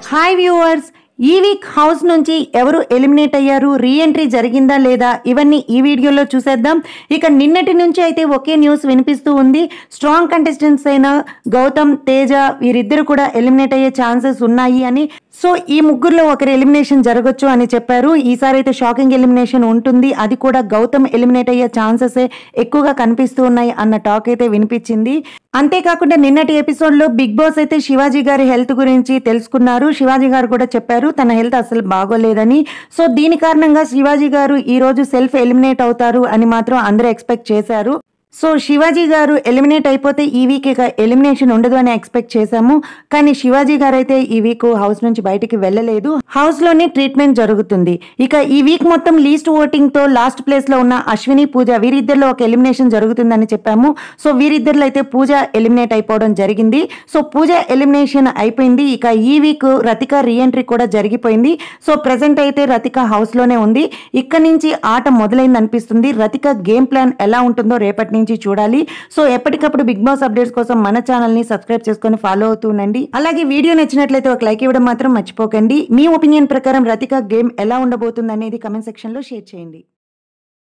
hi viewers ఈ week house నుంచి ఎవరు ఎలిమినేట్ అయ్యారు రీఎంట్రీ జరిగిందా లేదా ఇవన్నీ ఈ వీడియోలో చూసేద్దాం ఇక నిన్నటి నుంచి అయితే ఒకే న్యూస్ వినిపిస్తూ ఉంది స్ట్రాంగ్ కంటెస్టెంట్స్ అయిన గౌతమ్ తేజ వీరిద్దరు కూడా ఎలిమినేట్ అయ్యే ఛాన్సెస్ ఉన్నాయి అని సో ఈ ముగ్గురులో ఒకరు ఎలిమినేషన్ జరగచ్చు అని చెప్పారు ఈసారి అయితే షాకింగ్ ఎలిమినేషన్ ఉంటుంది అది కూడా గౌతమ్ ఎలిమినేట్ అయ్యే ఛాన్సెస్ ఎక్కువగా కనిపిస్తూ ఉన్నాయి అన్న టాక్ అయితే వినిపించింది అంతేకాకుండా నిన్నటి ఎపిసోడ్ లో బిగ్ బాస్ అయితే శివాజీ గారి హెల్త్ గురించి తెలుసుకున్నారు శివాజీ గారు కూడా చెప్పారు తన హెల్త్ అసలు బాగోలేదని సో దీని కారణంగా శివాజీ గారు ఈ రోజు సెల్ఫ్ ఎలిమినేట్ అవుతారు అని మాత్రం అందరూ ఎక్స్పెక్ట్ చేశారు సో శివాజీ గారు ఎలిమినేట్ అయిపోతే ఈ వీక్ ఇక ఎలిమినేషన్ ఉండదు అని ఎక్స్పెక్ట్ చేశాము కానీ శివాజీ గారు అయితే ఈ వీక్ హౌస్ నుంచి బయటికి వెళ్ళలేదు హౌస్ లోనే ట్రీట్మెంట్ జరుగుతుంది ఇక ఈ వీక్ మొత్తం లీస్ట్ ఓటింగ్ తో లాస్ట్ ప్లేస్ లో ఉన్న అశ్విని పూజ వీరిద్దరిలో ఒక ఎలిమినేషన్ జరుగుతుందని చెప్పాము సో వీరిద్దరిలో అయితే పూజ ఎలిమినేట్ అయిపోవడం జరిగింది సో పూజ ఎలిమినేషన్ అయిపోయింది ఇక ఈ వీక్ రతిక రీఎంట్రీ కూడా జరిగిపోయింది సో ప్రెసెంట్ అయితే రతిక హౌస్ లోనే ఉంది ఇక్కడ నుంచి ఆట మొదలైంది అనిపిస్తుంది రతిక గేమ్ ప్లాన్ ఎలా ఉంటుందో రేపటి నుంచి చూడాలి సో ఎప్పటికప్పుడు బిగ్ బాస్ అప్డేట్స్ కోసం మన ఛానల్ ని సబ్స్క్రైబ్ చేసుకొని ఫాలో అవుతూ ఉండండి అలాగే వీడియో నచ్చినట్లయితే ఒక లైక్ ఇవ్వడం మాత్రం మర్చిపోకండి మీ ఒపీనియన్ ప్రకారం రతిక గేమ్ ఎలా ఉండబోతుంది అనేది కమెంట్ సెక్షన్ లో షేర్ చేయండి